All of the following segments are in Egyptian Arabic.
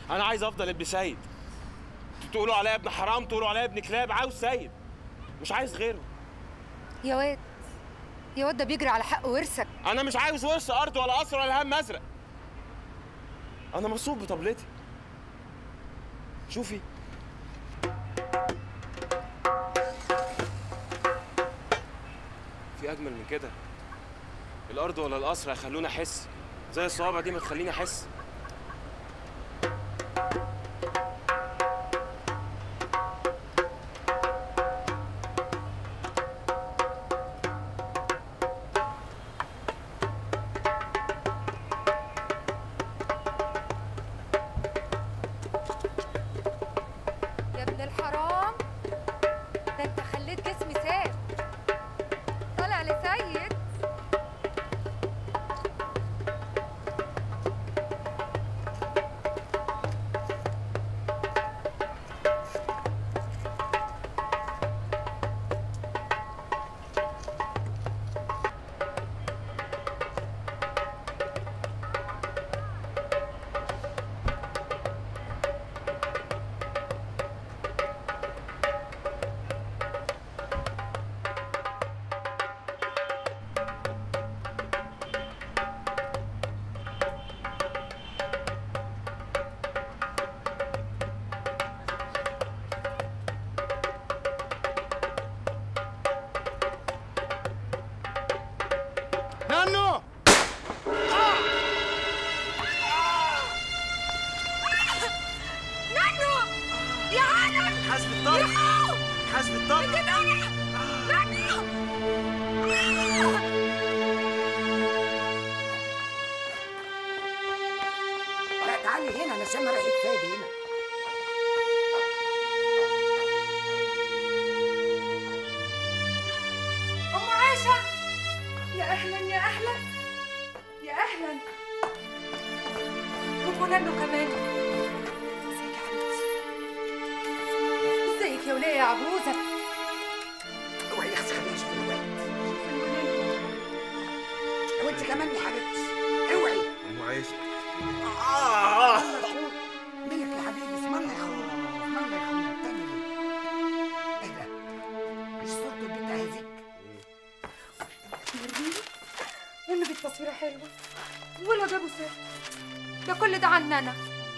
انا عايز افضل ابن سيد تقولوا عليا ابن حرام تقولوا عليا ابن كلاب عاوز سيد مش عايز غيره يا واد يا واد ده بيجري على حق ورثك انا مش عاوز ورث ارض ولا قصر ولا هم ازرق انا مبسوط بطبلتي شوفي في اجمل من كده الارض ولا القصر هيخلوني احس زي الصوابع دي ما تخليني احس يا ابن الحرام ده انت خليت جسمي ساب طالع لسيد نانو نانو يا عالم حاسب الطب حاسب الطب لا تعالي هنا انا شامه ريحه فادي هنا ام عائشه يا اهلا يا اهلا يا اهلا ومنى كمان ازيك يا حبيبتي ازيك يا وليه يا عجوزه اوعي يا اختي خليني اشوف الواد وانت كمان يا حبيبتي اوعي ام عايشه ملك يا حبيبي اسم الله يا اخويا اسم الله يا اخويا بتعمل ايه؟ ايه ده؟ مش صورته البنت هذيك وريني والنبي التصويره حلوه ولا جابوا سير ده كل ده عننا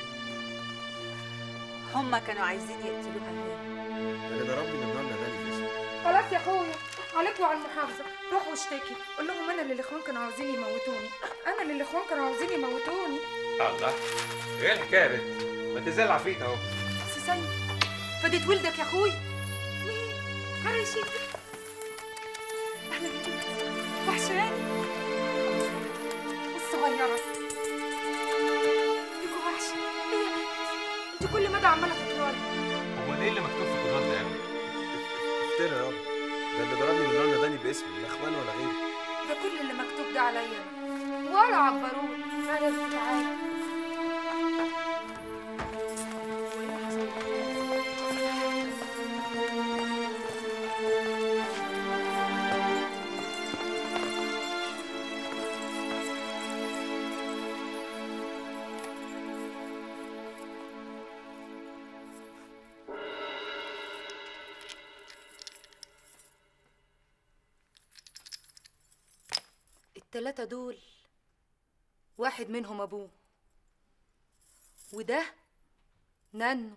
هما كانوا عايزين يقتلوها هي اللي ضربني من النار ناداني في اسمي خلاص يا اخويا عليك وعلى المحافظه روح واشتكي قول لهم انا اللي الاخوان كانوا عاوزين يموتوني انا اللي الاخوان كانوا عاوزين يموتوني الله ايه الحكايه يا بنت؟ ما تزعل العفريت اهو بس سيد فديت ولدك يا اخويا مين عريشي اهلا يا بنتي وحشاني الصغيره ليكوا وحشه ايه يا بنت انت كل مدى عماله تطولي امال ايه اللي مكتوب في الجدار ده يا ابني؟ افترى يابا ده اللي ضربني من النار ناداني باسمي لا اخوان ولا غيري ده كل اللي مكتوب ده عليا أنا. ولا عبروني تعالى يا بنتي تعالى التلاتة دول واحد منهم أبوه وده نانو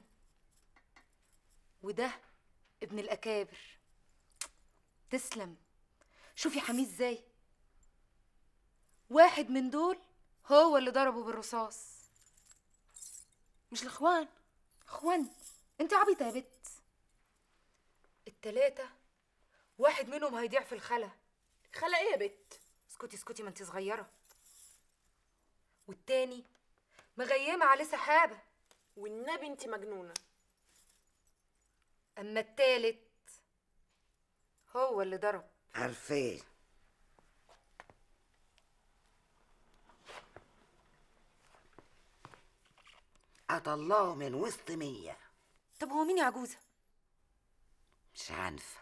وده ابن الأكابر تسلم شوفي حميه ازاي واحد من دول هو اللي ضربه بالرصاص مش الاخوان اخوان انت عبيطه يا بت التلاتة واحد منهم هيضيع في الخلا خلا ايه يا بت اسكتي اسكتي ما انت صغيرة والتاني مغيمة عليه سحابة والنبي انت مجنونه أما التالت هو اللي ضرب عارفاه أطلعه من وسط مية طب هو مين يا عجوزة؟ مش عارفة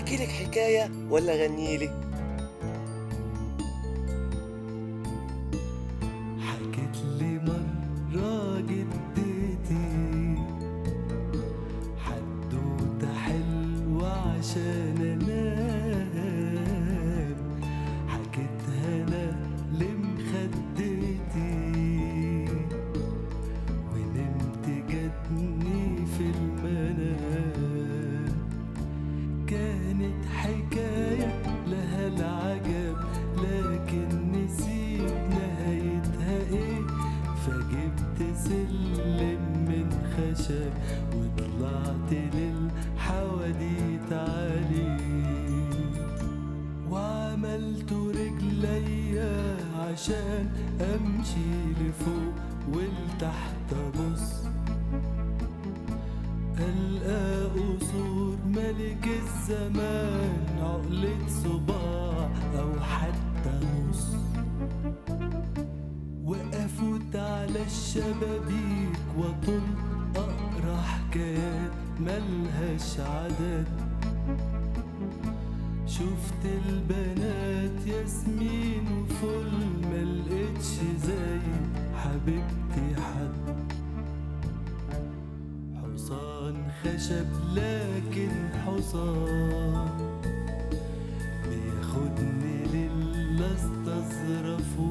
احكي لك حكايه ولا اغني لك حكت لي مرة جدتي حدوتة حلوة عشان انام حكيتها انا لمخدتي ونمت جاتني في المنام كانت حكاية لها العجب لكن نسيت نهايتها ايه فجبت سلم من خشب وطلعت للحواديت عليه وعملت رجليا عشان امشي لفوق ولتحت ابص ألقى قصور ملك الزمان عقلة صباع أو حتى نص وأفوت على الشبابيك وأطل أقرأ حكايات ملهاش عدد شفت البنات ياسمين وفل ملقتش زي حبيبتي حد حصان خشب لكن حصان بياخدني للي استظرفه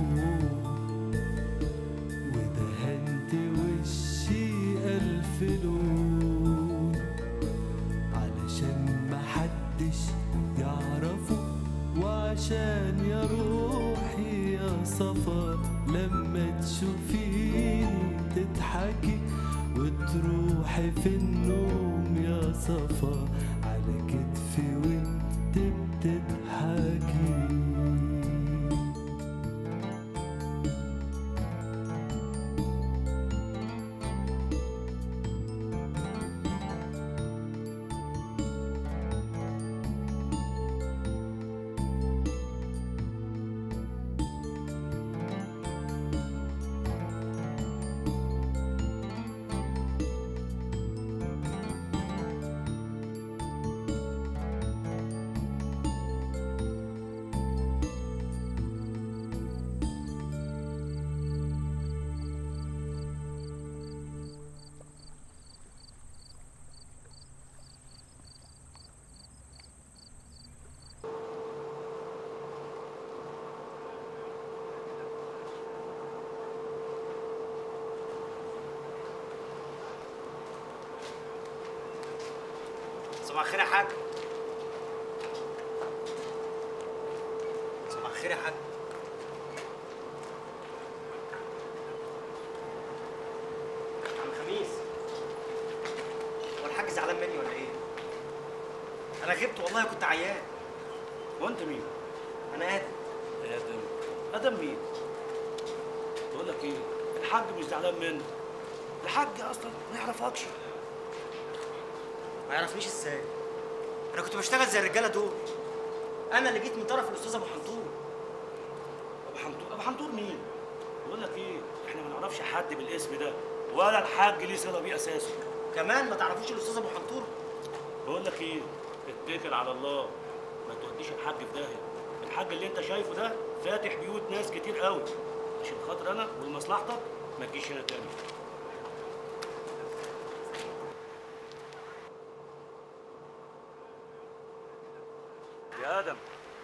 ودهنت وشي ألف لون علشان محدش يعرفه وعشان يا روحي يا صفا لما تشوفيني تضحكي وتروحي في النوم يا صفا على كتفي وانت بتضحكي صباح الخير يا حاج صباح الخير يا حاج عم خميس هو الحاج زعلان مني ولا ايه؟ انا غبت والله كنت عيان وانت مين؟ انا ادم ادم ادم مين؟ بقول لك ايه؟ الحاج مش زعلان منك الحاج اصلا ما يعرفكش ما يعرفنيش ازاي انا كنت بشتغل زي الرجاله دول انا اللي جيت من طرف الاستاذ ابو حنطور ابو حنطور ابو حنطور مين؟ بقول لك ايه؟ احنا ما نعرفش حد بالاسم ده ولا الحاج ليه صله بيه اساسا كمان ما تعرفوش الاستاذ ابو حنطور بقول لك ايه؟ اتكل على الله ما توديش الحاج في داهيه الحاج اللي انت شايفه ده فاتح بيوت ناس كتير قوي عشان خاطر انا ولمصلحتك ما تجيش هنا تاني يا ادم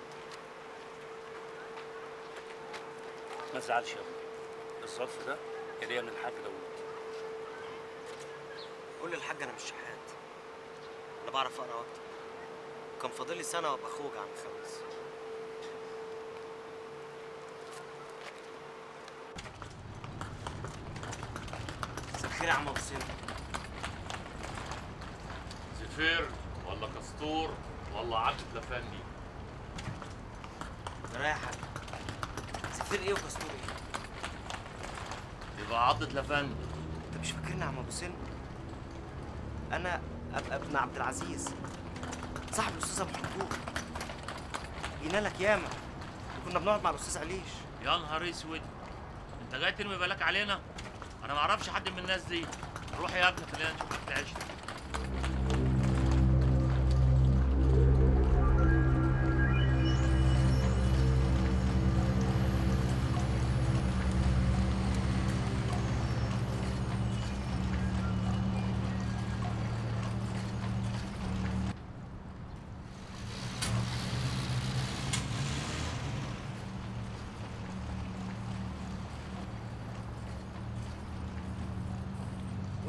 ما تزعلش يا ابني الصرف ده هديه من الحاج داوود قول للحاج انا مش شحات انا بعرف اقرا اكتر كان فاضل لي سنه وابقى اخوج عم خميس مساء الخير يا عم ابو سيف زفير ولا كستور ولا عبد لفندي رايح يا حاج زفير ايه وكستور ايه يبقى عضة لفندي انت مش فاكرني يا عم ابو سن انا ابقى ابن عبد العزيز صاحب الاستاذ ابو حنطور جينا لك ياما وكنا بنقعد مع الاستاذ عليش يا نهار اسود انت جاي ترمي بالك علينا انا ما اعرفش حد من الناس دي روح يا ابني خلينا نشوف لك العيش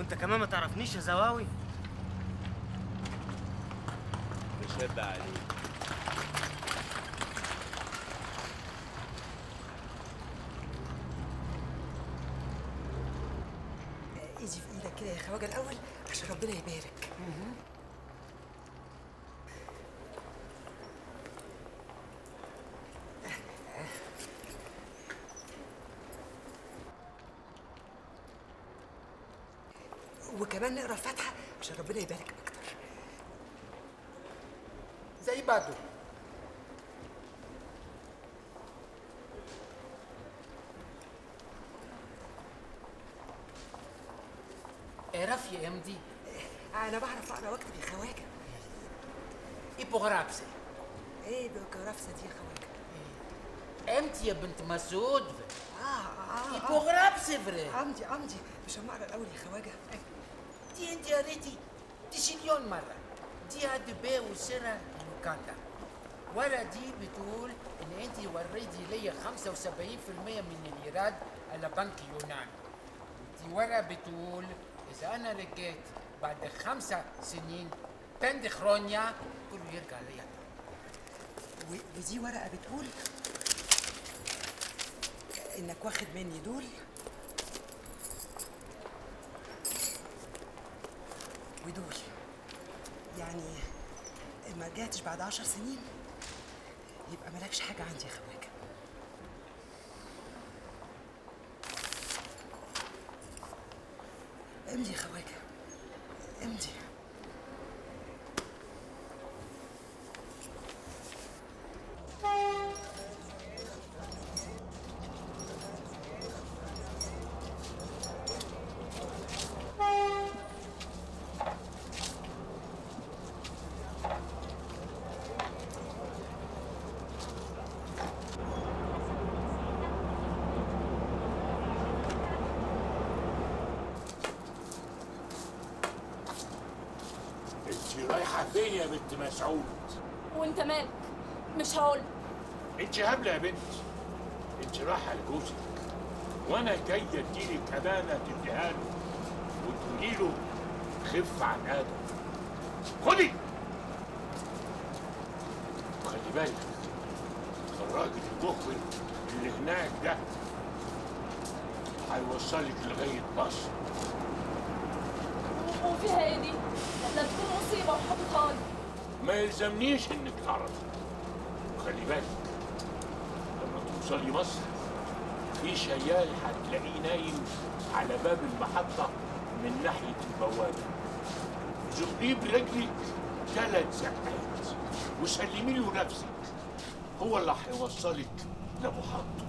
وانت كمان ما تعرفنيش يا زواوي مش هد عليك ايدي في ايدك كده يا خواجه الاول عشان ربنا يبارك وكمان نقرا الفاتحه عشان ربنا يبارك اكتر زي بدو اعرف يا امدي انا بعرف اقرا واكتب يا خواجه ايبوغرابسي ايه بكرافسه دي يا خواجه امتي يا بنت مسعود اه اه ايبوغرابسي فري عمدي عمدي مش هم اقرا الاول يا خواجه دي انت قريتي دي شليون مرة دي هاد بي وسرة المكاندا ورا دي بتقول ان انت وريتي ليا 75% من الايراد على بنك يونان دي ورا بتقول اذا انا رجعت بعد خمسة سنين بند خرونيا كله يرجع ليا و- ودي ورقه بتقول انك واخد مني دول ودول يعني ما رجعتش بعد عشر سنين يبقى مالكش حاجه عندي يا خواجه امضي يا خواجه امضي انت رايحه فين يا بنت مسعود وانت مالك مش هقول انت هبله يا بنت انت رايحه لجوزك وانا جاي اديلك امانه تديها له وتقولي له خف عن ادم خدي وخلي بالك الراجل المخبر اللي هناك ده هيوصلك لغايه مصر وفيها ايه دي؟ لا تكون مصيبة وحط خالص ما يلزمنيش انك تعرفي وخلي بالك لما توصلي مصر في شيال هتلاقيه نايم على باب المحطة من ناحية البوابة زقيه برجلك ثلاث زقات وسلمي له نفسك هو اللي هيوصلك لمحطة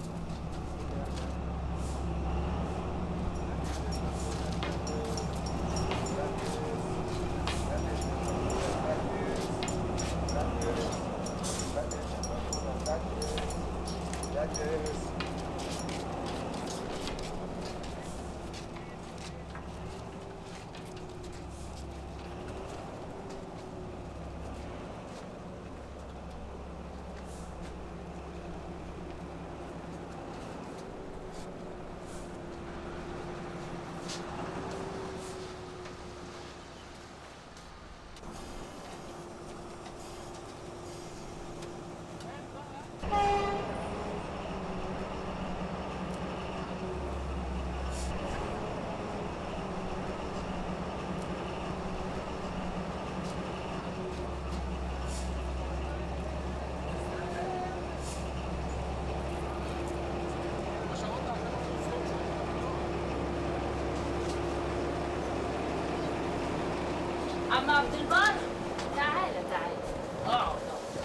عم عبد البر تعالى تعالى اقعد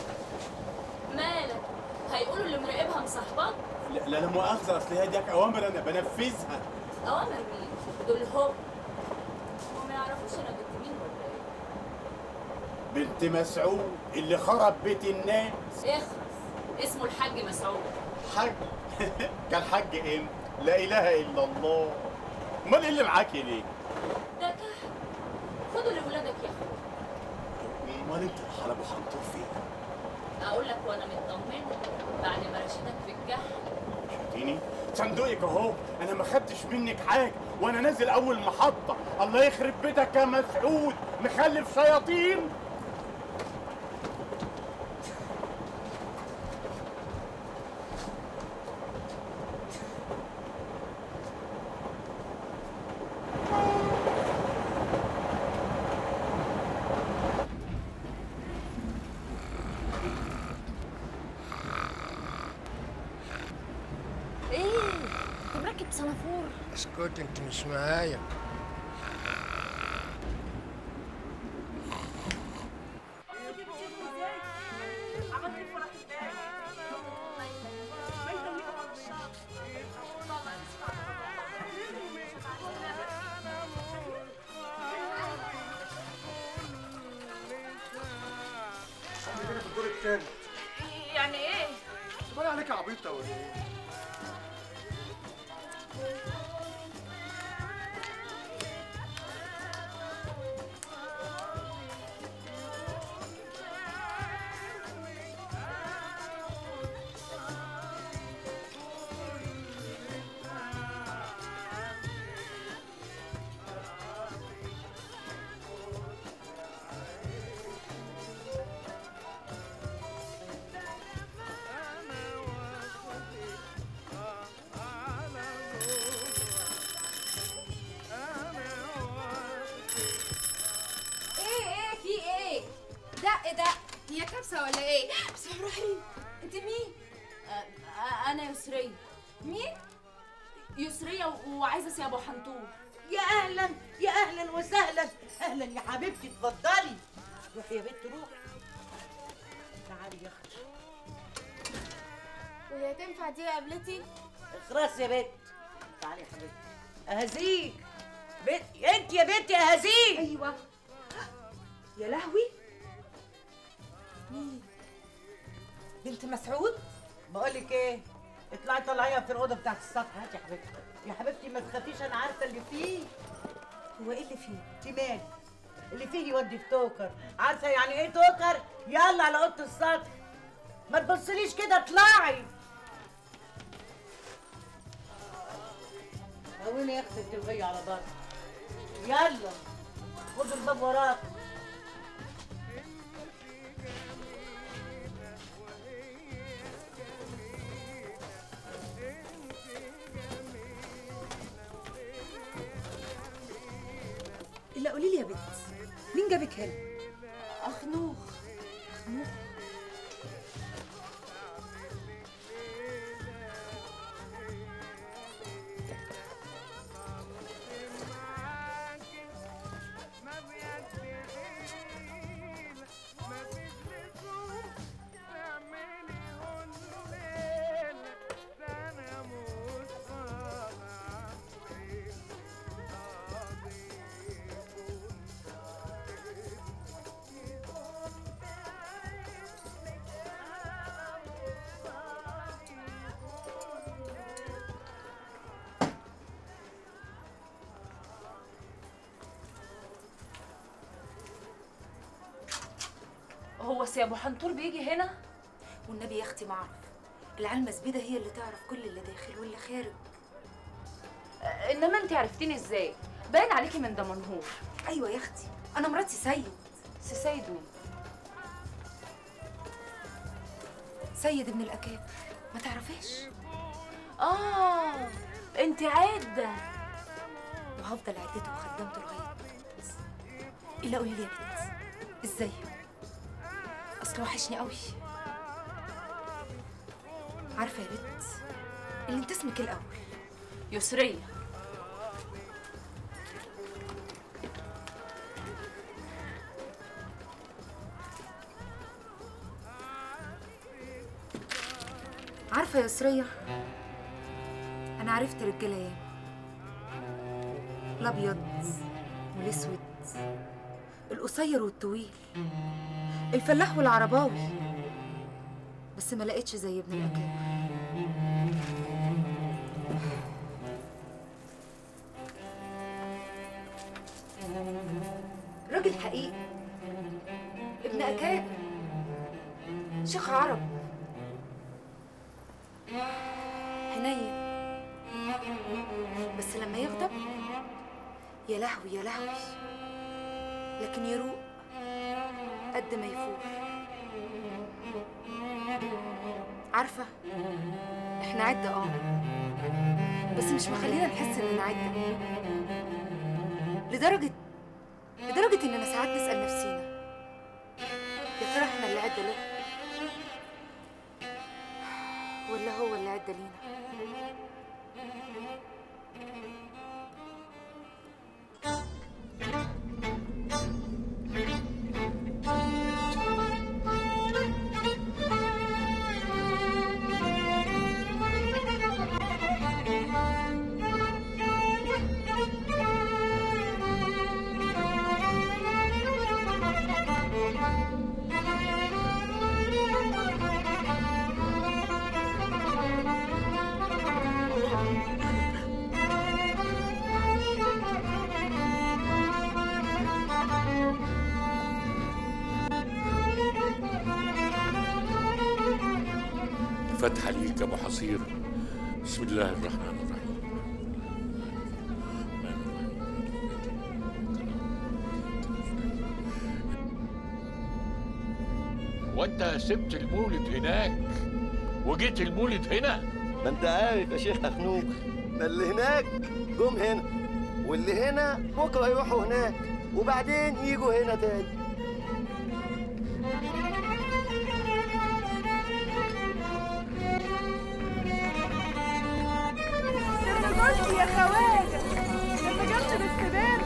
مالك هيقولوا اللي مراقبها مصاحبك لا لا مؤاخذة أصل هي دي أوامر أنا بنفذها اوامر مين دول هم وما يعرفوش انا بنت مين ولا ايه بنت مسعود اللي خرب بيت الناس اخرس اسمه الحاج مسعود حاج كان حاج إيه؟ لا إله إلا الله أمال إيه اللي معاكي ليه؟ ده كحل خدوا لولادك يا اخويا أمال أنت الحلب وحنطور فين؟ اقول لك وانا مطمنه بعد ما رشيتك في الكحل شفتيني؟ صندوقك اهو انا ما خدتش منك حاجه وانا نازل اول محطه الله يخرب بيتك يا مسعود مخلف شياطين ايه انت مركب صنافور اسكت انت مش معايا انا كده في الدور الثالث يعني ايه ولا عليك عبيطه ولا ايه ايه ايه في ايه دق دق هي كبسه ولا ايه بسم الله الرحمن الرحيم انت مين انا يسرية مين يسرية وعايزة اسي ابو حنطور يا اهلا يا اهلا وسهلا اهلا يا حبيبتي اتفضلي روحي يا بنت روحي تعالي يا اختي وهي تنفع دي قابلتي خلاص يا بنت تعالي يا حبيبتي اهزيك بنت انت يا بنتي اهزيك ايوه يا لهوي مين بنت مسعود بقول لك ايه اطلعي طلعيها في الاوضه بتاعت السطح هاتي يا حبيبتي يا حبيبتي ما تخافيش انا عارفه اللي فيه هو ايه اللي فيه انت مالك اللي فيه يودي في توكر عارفه يعني ايه توكر يلا على اوضه السطح ما تبصليش كده اطلعي قومي يا اختي التلغيه على بره يلا خدوا الباب وراك الا قولي لي يا بنت مين جابك هنا اخنوخ اخنوخ هو سي ابو حنطور بيجي هنا والنبي يا اختي ما اعرف العلمة زبيدة هي اللي تعرف كل اللي داخل واللي خارج انما انت عرفتيني ازاي باين عليكي من دمنهور ايوه يا اختي انا مراتي سيد سي سيد مين سيد ابن الاكابر ما تعرفيش اه انت عاده وهفضل عدته وخدمته لغايه ما اموت الا قولي لي يا بنت ازاي اصل وحشني قوي عارفه يا بنت اللي انت اسمك الاول يسرية عارفه يا يسريه انا عرفت رجاله ياما الابيض والاسود القصير والطويل الفلاح والعرباوي بس ما لقيتش زي ابن الاكابر راجل حقيقي ابن اكابر شيخ عرب حنين بس لما يغضب يا لهوي يا لهوي لكن يروق قد ما يفوق عارفة احنا عدة اه بس مش مخلينا نحس اننا عدة لدرجة لدرجة اننا ساعات نسأل نفسينا يا ترى احنا اللي عدة له ولا هو اللي عدة لينا فتحة ليك يا ابو حصير بسم الله الرحمن الرحيم وانت سبت المولد هناك وجيت المولد هنا ما انت عارف يا شيخ اخنوخ ده اللي هناك جم هنا واللي هنا بكره يروحوا هناك وبعدين يجوا هنا تاني لما قلت يا خواجه لما جبت الاستبان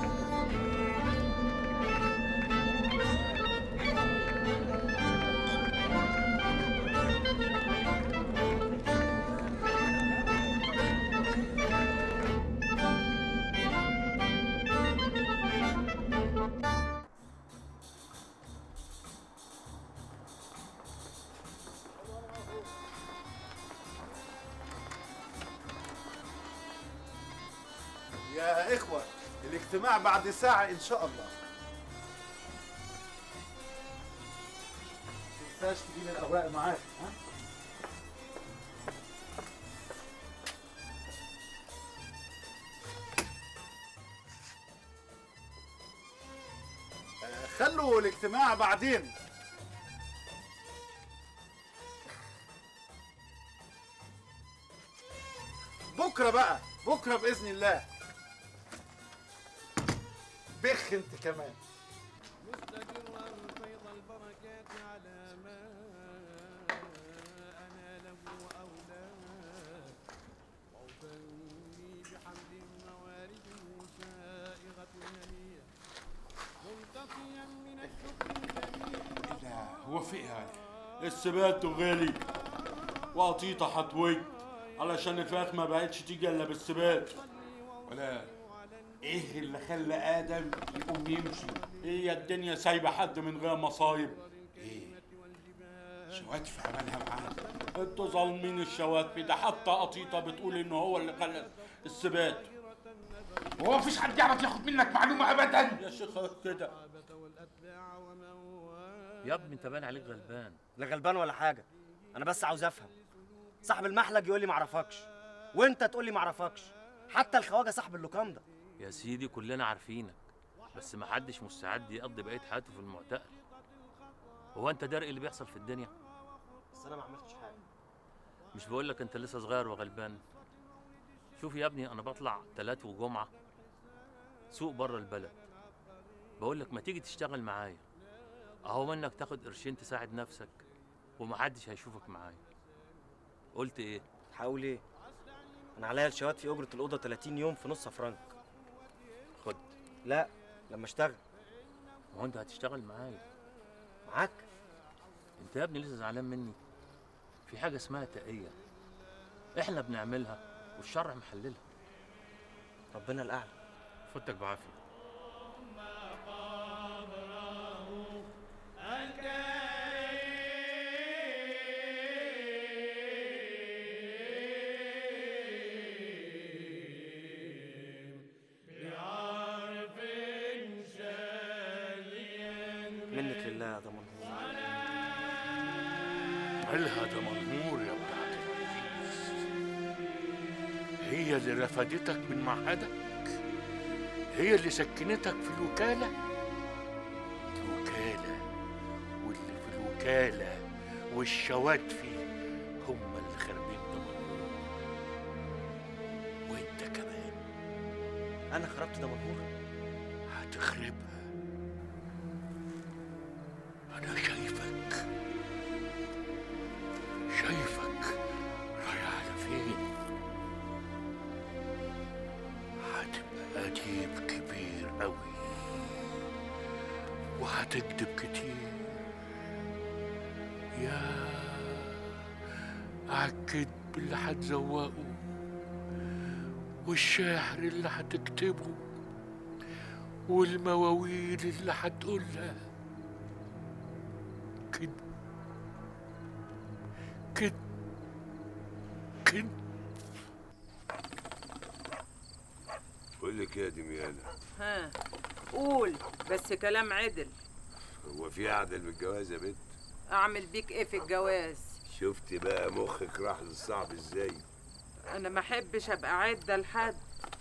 يا إخوة الاجتماع بعد ساعة إن شاء الله تنساش تجيب الأوراق معاك ها؟ آه، خلوا الاجتماع بعدين بكرة بقى بكرة بإذن الله بخ انت كمان هو في ايه يعني؟ السبات غالي وقطيطة حتوي علشان الفراخ ما بقتش تيجي الا بالسبات ولا ايه اللي خلى ادم يقوم يمشي؟ هي الدنيا سايبه حد من غير مصايب ايه؟ شواتف عملها معانا انتوا ظالمين الشواتفي ده حتى قطيطة بتقول ان هو اللي خلى السبات هو مفيش حد يعرف ياخد منك معلومة أبدا يا شيخ كده يا ابني انت باين عليك غلبان لا غلبان ولا حاجه انا بس عاوز افهم صاحب المحلج يقول لي معرفكش وانت تقول لي معرفكش حتى الخواجه صاحب اللوكاندا يا سيدي كلنا عارفينك بس ما حدش مستعد يقضي بقيه حياته في المعتقل هو انت داري اللي بيحصل في الدنيا بس انا ما عملتش حاجه مش بقول لك انت لسه صغير وغلبان شوف يا ابني انا بطلع تلات وجمعه سوق بره البلد بقول لك ما تيجي تشتغل معايا اهو منك تاخد قرشين تساعد نفسك ومحدش هيشوفك معايا قلت ايه هقول ايه انا عليا الشوات في اجره الاوضه 30 يوم في نص فرنك خد لا لما اشتغل ما هو انت هتشتغل معايا معاك انت يا ابني لسه زعلان مني في حاجه اسمها تقيه احنا بنعملها والشرع محللها ربنا الاعلى فوتك بعافيه منك لله يا ضمان مالها ده منهور يا ابن عبد العزيز هي اللي رفدتك من معهدك هي اللي سكنتك في الوكالة الوكالة واللي في الوكالة والشواد فيه هم اللي خاربين دمنهور وانت كمان انا خربت دمنهور هتخربها انا شايفك شايفك رايح على فين هتبقى أديب كبير أوي وهتكذب كتير يا عالكدب اللي هتزوقه والشعر اللي هتكتبه والمواويل اللي هتقولها كده كده كده بقول لك يا دميانة ها قول بس كلام عدل هو في قعدة للجواز يا بنت اعمل بيك ايه في الجواز شفت بقى مخك راح للصعب ازاي انا ما احبش ابقى عده لحد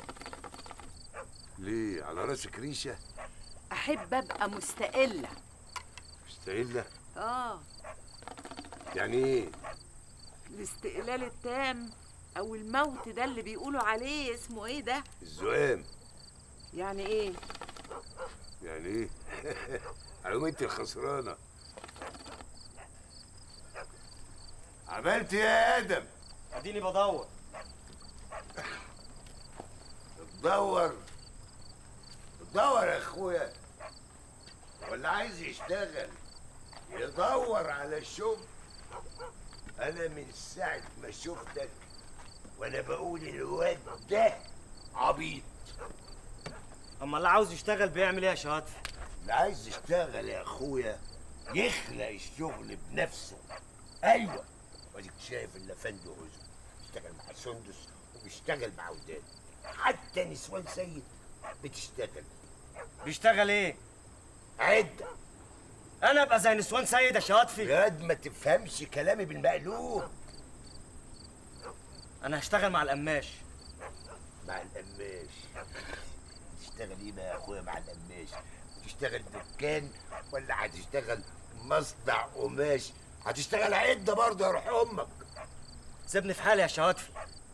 ليه على راسك ريشة احب ابقى مستقله مستقلة اه يعني ايه الاستقلال التام او الموت ده اللي بيقولوا عليه اسمه ايه ده الزقام يعني ايه يعني ايه على انت الخسرانة عملت إيه يا ادم اديني بدور تدور تدور يا اخويا ولا عايز يشتغل يدور على الشغل انا من ساعة ما شفتك وانا بقول الواد ده عبيط اما اللي عاوز يشتغل بيعمل ايه يا شاطر اللي عايز يشتغل يا اخويا يخلق الشغل بنفسه ايوه واديك شايف الافندي هزم بيشتغل مع سندس وبيشتغل مع وداد حتى نسوان سيد بتشتغل بيشتغل ايه عدة انا ابقى زي نسوان سيد يا شاطفي ياد ما تفهمش كلامي بالمقلوب انا هشتغل مع القماش مع القماش تشتغل ايه بقى يا اخويا مع القماش تشتغل دكان ولا هتشتغل مصنع قماش هتشتغل عده برضه يا روح امك سيبني في حالي يا شاطفي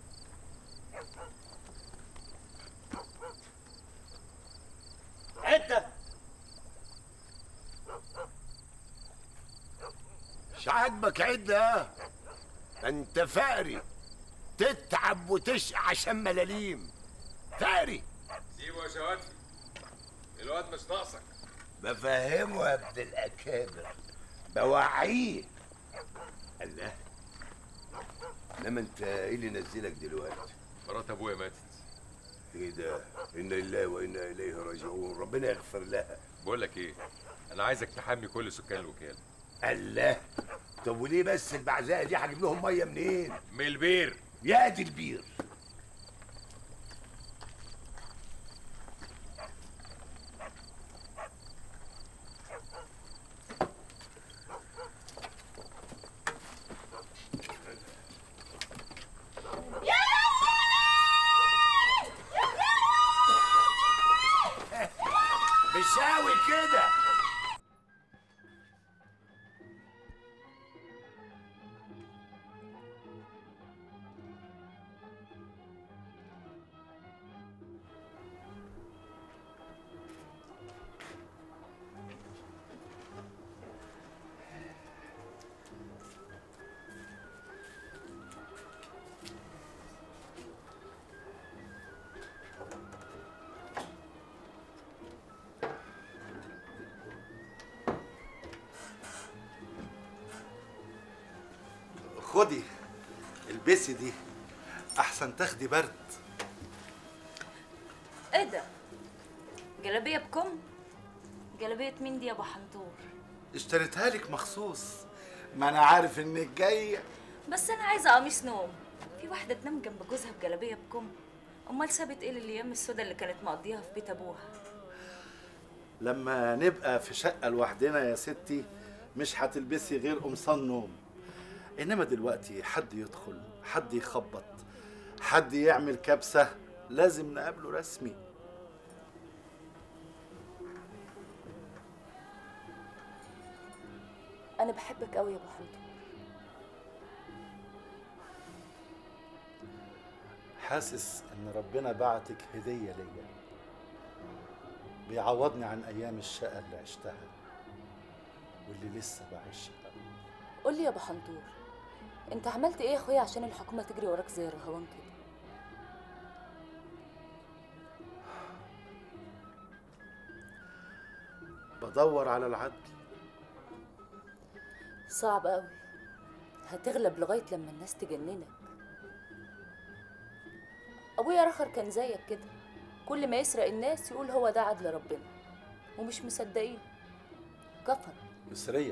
عدة مش عاجبك عده ها؟ ده انت فقري تتعب وتشقى عشان ملاليم فقري سيبه يا شواتفي الواد مش ناقصك بفهمه يا ابن الاكابر بوعيه الله انما انت ايه اللي نزلك دلوقتي مرات ابويا ماتت ايه ده انا لله وانا اليه راجعون ربنا يغفر لها بقول لك ايه انا عايزك تحمي كل سكان الوكاله الله طب وليه بس البعزاء دي هجيب لهم ميه منين من البير يا دي البير بشاوي كده خدي البسي دي احسن تاخدي برد ايه ده جلابيه بكم جلابيه مين دي يا ابو حنطور اشتريتها لك مخصوص ما انا عارف انك جايه بس انا عايزه قميص نوم في واحده تنام جنب جوزها بجلابيه بكم امال سابت ايه الايام السودا اللي كانت مقضيها في بيت ابوها لما نبقى في شقه لوحدنا يا ستي مش هتلبسي غير قمصان نوم انما دلوقتي حد يدخل حد يخبط حد يعمل كبسة لازم نقابله رسمي انا بحبك قوي يا ابو حمد حاسس ان ربنا بعتك هدية ليا بيعوضني عن ايام الشقة اللي عشتها واللي لسه بعيشها قول لي يا ابو حنطور انت عملت ايه يا اخويا عشان الحكومه تجري وراك زي الرهوان كده بدور على العدل صعب قوي هتغلب لغايه لما الناس تجننك ابويا رخر كان زيك كده كل ما يسرق الناس يقول هو ده عدل ربنا ومش مصدقين كفر مصرية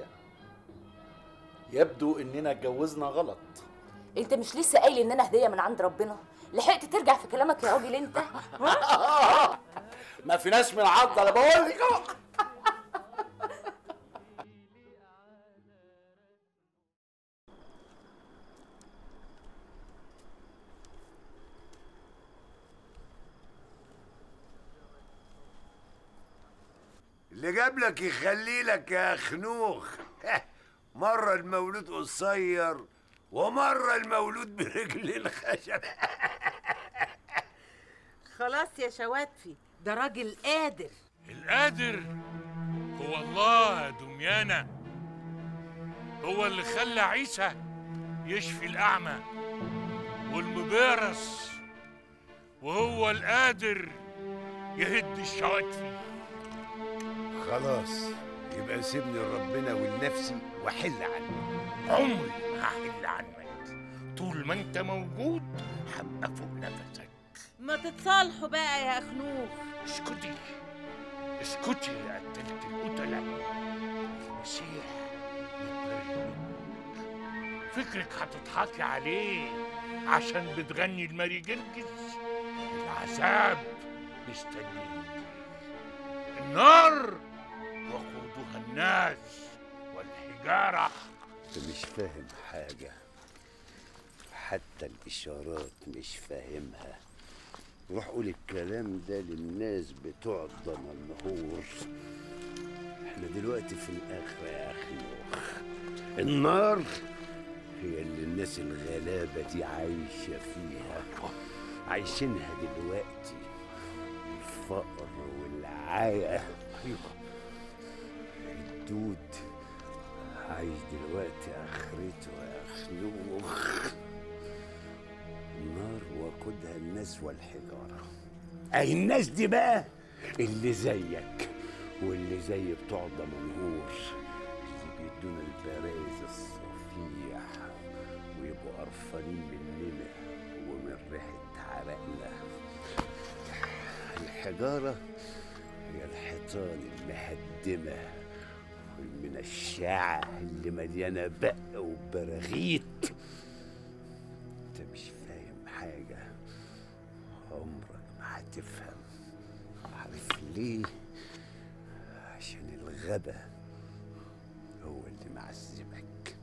يبدو اننا اتجوزنا غلط انت مش لسه قايل ان انا هديه من عند ربنا لحقت ترجع في كلامك يا راجل انت ما فيناش من عض انا بقول لك اهو اللي جاب لك يخلي لك يا خنوخ مرة المولود قصير ومرة المولود برجل الخشب خلاص يا شواتفي ده راجل قادر القادر هو الله يا دميانة هو اللي خلى عيسى يشفي الأعمى والمبارس وهو القادر يهد الشواتفي خلاص يبقى سيبني لربنا ولنفسي واحل عنه عمري ما هحل عنك طول ما انت موجود هبقى فوق نفسك ما تتصالحوا بقى يا خنوخ اسكتي اسكتي يا قتلت القتلة المسيح يتبرئ منك فكرك هتضحكي عليه عشان بتغني الماري جرجس العذاب مستنيك النار وقودها الناس والحجارة انت مش فاهم حاجة حتى الإشارات مش فاهمها روح قول الكلام ده للناس بتوع الدمنهور احنا دلوقتي في الآخرة يا أخنوخ النار هي اللي الناس الغلابة دي عايشة فيها عايشينها دلوقتي الفقر والعاية الدود عايش دلوقتي آخرته يا خنوخ النار وقودها الناس والحجارة أي الناس دي بقى اللي زيك واللي زي بتوع دمنهور اللي بيدونا البرايز الصفيح ويبقوا قرفانين مننا ومن ريحة عرقنا الحجارة هي الحيطان المهدمة والمنشعة اللي مليانة بق وبراغيث انت مش فاهم حاجة عمرك ما هتفهم عارف ليه عشان الغبا هو اللي معذبك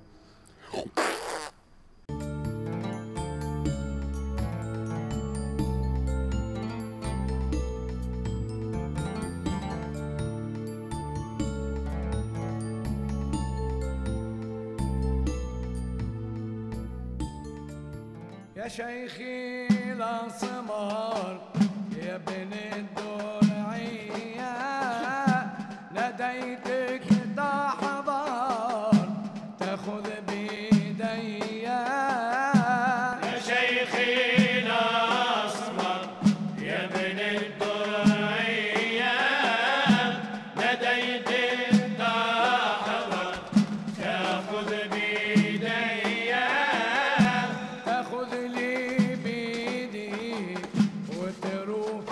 يا شيخي الأسمار يا ابن الدرعية ناديتك تحضر تاخذ بيديا يا شيخي الأسمر يا ابن الدرعية ناديت الدحضر تاخذ بيديا تاخذ لي بيدي وتروح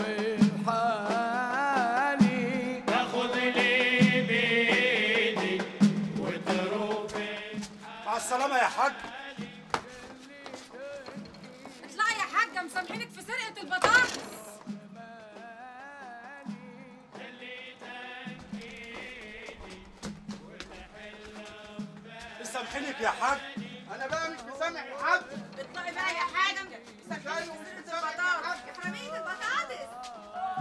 الحالي تاخذ لي بيدي وتروح مع السلامة يا حاج اطلعي يا حاجه مسامحينك في سرقه البطاطس مسامحينك يا حاج انا بقى مش مسامح يا حاج والله بقى يا حاجه سكري وسيره البطاطس افرميه البطاطس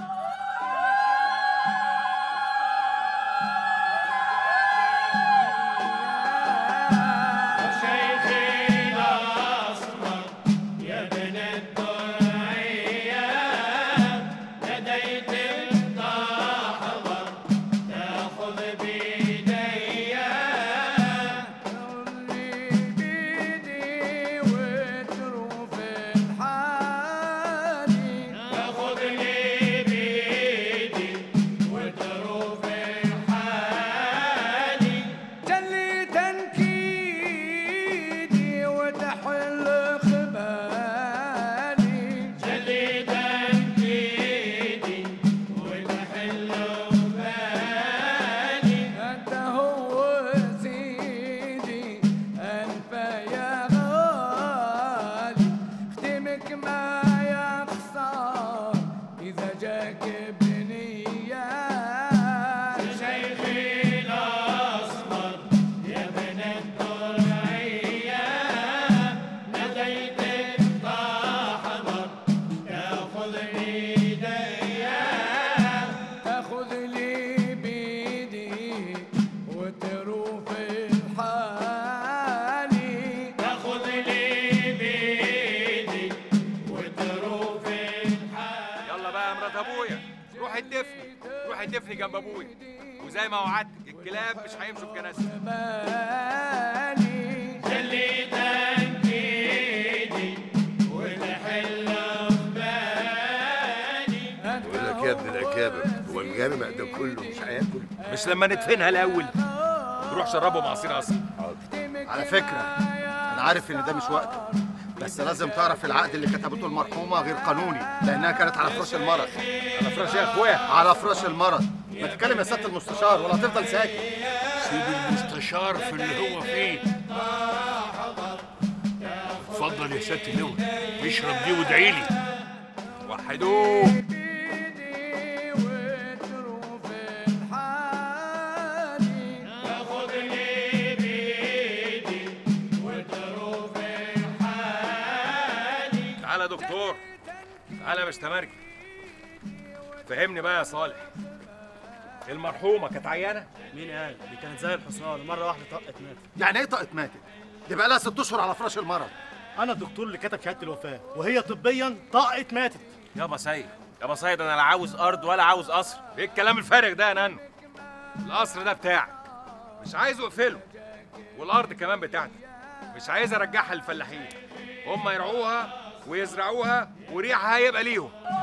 شيخي الأسمر يا ابن الدرعية لديت التحضر تاخذ بيديا بيدي وتروف الحالي تاخذ لي بيدي وتروف الحالي جلي تنكيدي وتحل خبالي جلي تنكيدي وتحل خبالي انت هو سيدي انت يا غالي ختمك ما يخسر اذا جاك بنيه شيخي الاسمر يا ابن الدرعيه ناديت الطحمر تاخذ بيديا تاخذ لي بيدي وتروف الحالي تاخذ لي بيدي وتروف الحالي يلا بقى يا مرات ابويا روح الدفن روح الدفن جنب ابويا وزي ما وعدتك الكلاب مش هيمشوا بجنازتي اللي تنكيدي وتحل بالي بقول لك يا ابن الاكابر هو الجامع ده كله مش هياكل مش لما ندفنها الاول روح شربهم عصير اصلا على فكرة أنا عارف إن ده مش وقته بس لازم تعرف العقد اللي كتبته المرحومة غير قانوني لأنها كانت على فراش المرض على فراش يا أخويا على فراش المرض ما تتكلم يا سيادة المستشار ولا هتفضل ساكت سيب المستشار في اللي هو فيه اتفضل يا سياده اللواء اشرب دي وادعي لي وحدوه تاخذ لي بيدي وتروف الحالي تعالى يا دكتور تعالى يا مستمرجي فهمني بقى يا صالح المرحومه كانت عيانه مين قال دي كانت زي الحصان مره واحده طقت ماتت يعني إيه طاقة ماتت؟ دي بقى لها ست أشهر على فراش المرض انا الدكتور اللي كتب شهاده الوفاه وهي طبيا طقت ماتت يابا سيد يابا سيد انا لا عاوز ارض ولا عاوز قصر ايه الكلام الفارغ ده يا نانو القصر ده بتاعك مش عايزه اقفله والارض كمان بتاعتي مش عايز ارجعها للفلاحين هم يرعوها ويزرعوها وريعها هيبقى ليهم